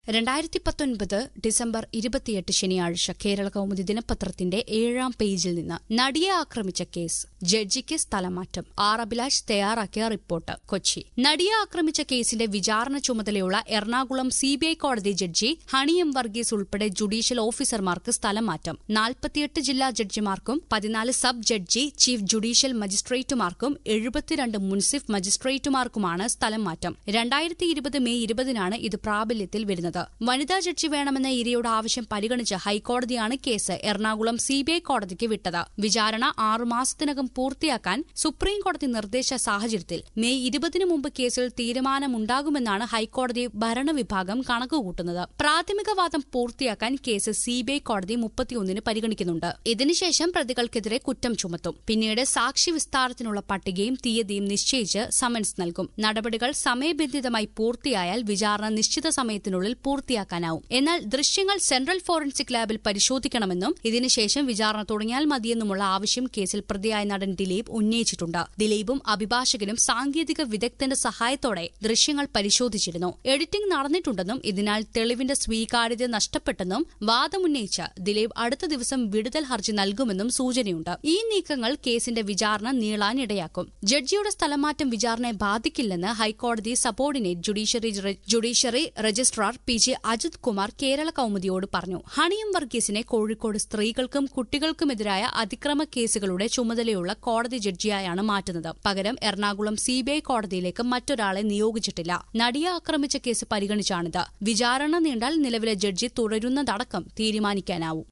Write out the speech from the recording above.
രണ്ടായിരത്തി പത്തൊൻപത് ഡിസംബർ ഇരുപത്തിയെട്ട് ശനിയാഴ്ച കേരള കൗമുദി ദിനപത്രത്തിന്റെ ഏഴാം പേജിൽ നിന്ന് നടിയെ ആക്രമിച്ച കേസ് ജഡ്ജിക്ക് സ്ഥലമാറ്റം ആർ അഭിലാഷ് തയ്യാറാക്കിയ റിപ്പോർട്ട് കൊച്ചി നടിയെ ആക്രമിച്ച കേസിന്റെ വിചാരണ ചുമതലയുള്ള എറണാകുളം സിബിഐ കോടതി ജഡ്ജി ഹണി എം വർഗീസ് ഉൾപ്പെടെ ജുഡീഷ്യൽ ഓഫീസർമാർക്ക് സ്ഥലം മാറ്റം നാൽപ്പത്തിയെട്ട് ജില്ലാ ജഡ്ജിമാർക്കും പതിനാല് സബ് ജഡ്ജി ചീഫ് ജുഡീഷ്യൽ മജിസ്ട്രേറ്റുമാർക്കും എഴുപത്തിരണ്ട് മുൻസിഫ് മജിസ്ട്രേറ്റുമാർക്കുമാണ് സ്ഥലം മാറ്റം രണ്ടായിരത്തി ഇരുപത് മെയ് ഇരുപതിനാണ് ഇത് പ്രാബല്യത്തിൽ വരുന്നത് വനിതാ ജഡ്ജി വേണമെന്ന ഇരയുടെ ആവശ്യം പരിഗണിച്ച് ഹൈക്കോടതിയാണ് കേസ് എറണാകുളം സിബിഐ കോടതിക്ക് വിട്ടത് വിചാരണ ആറുമാസത്തിനകം പൂർത്തിയാക്കാൻ സുപ്രീം കോടതി നിർദ്ദേശ സാഹചര്യത്തിൽ മെയ് ഇരുപതിനു മുമ്പ് കേസിൽ തീരുമാനമുണ്ടാകുമെന്നാണ് ഹൈക്കോടതി ഭരണവിഭാഗം കണക്കുകൂട്ടുന്നത് പ്രാഥമിക വാദം പൂർത്തിയാക്കാൻ കേസ് സിബിഐ കോടതി മുപ്പത്തിയൊന്നിന് പരിഗണിക്കുന്നുണ്ട് ഇതിനുശേഷം പ്രതികൾക്കെതിരെ കുറ്റം ചുമത്തും പിന്നീട് സാക്ഷി വിസ്താരത്തിനുള്ള പട്ടികയും തീയതിയും നിശ്ചയിച്ച് സമൻസ് നൽകും നടപടികൾ സമയബന്ധിതമായി പൂർത്തിയായാൽ വിചാരണ നിശ്ചിത സമയത്തിനുള്ളിൽ പൂർത്തിയാക്കാനാവും എന്നാൽ ദൃശ്യങ്ങൾ സെൻട്രൽ ഫോറൻസിക് ലാബിൽ പരിശോധിക്കണമെന്നും ഇതിനുശേഷം വിചാരണ തുടങ്ങിയാൽ മതിയെന്നുമുള്ള ആവശ്യം കേസിൽ പ്രതിയായ നടൻ ദിലീപ് ഉന്നയിച്ചിട്ടുണ്ട് ദിലീപും അഭിഭാഷകനും സാങ്കേതിക വിദഗ്ധന്റെ സഹായത്തോടെ ദൃശ്യങ്ങൾ പരിശോധിച്ചിരുന്നു എഡിറ്റിംഗ് നടന്നിട്ടുണ്ടെന്നും ഇതിനാൽ തെളിവിന്റെ സ്വീകാര്യത നഷ്ടപ്പെട്ടെന്നും വാദമുന്നയിച്ച് ദിലീപ് അടുത്ത ദിവസം വിടുതൽ ഹർജി നൽകുമെന്നും സൂചനയുണ്ട് ഈ നീക്കങ്ങൾ കേസിന്റെ വിചാരണ നീളാനിടയാക്കും ജഡ്ജിയുടെ സ്ഥലമാറ്റം വിചാരണയെ ബാധിക്കില്ലെന്ന് ഹൈക്കോടതി subordinate judiciary judiciary registrar P J Ajith Kumar Kerala കൌമുദിയോട് പറഞ്ഞു ഹണിയം വർഗീസിനെ കോഴിക്കോട് സ്ത്രീകൾക്കും കുട്ടികൾക്കുമെതിരായ അതിക്രമ കേസുകളുടെ ചുമതലയുള്ള കോടതി ജഡ്ജിയായാണ് മാറ്റുന്നത് പകരം എറണാകുളം സിബിഐ കോടതിയിലേക്ക് മറ്റൊരാളെ നിയോഗിച്ചിട്ടില്ല നടിയെ ആക്രമിച്ച കേസ് പരിഗണിച്ചാണിത് വിചാരണ നീണ്ടാൽ നിലവിലെ ജഡ്ജി തുടരുന്നതടക്കം തീരുമാനിക്കാനാവും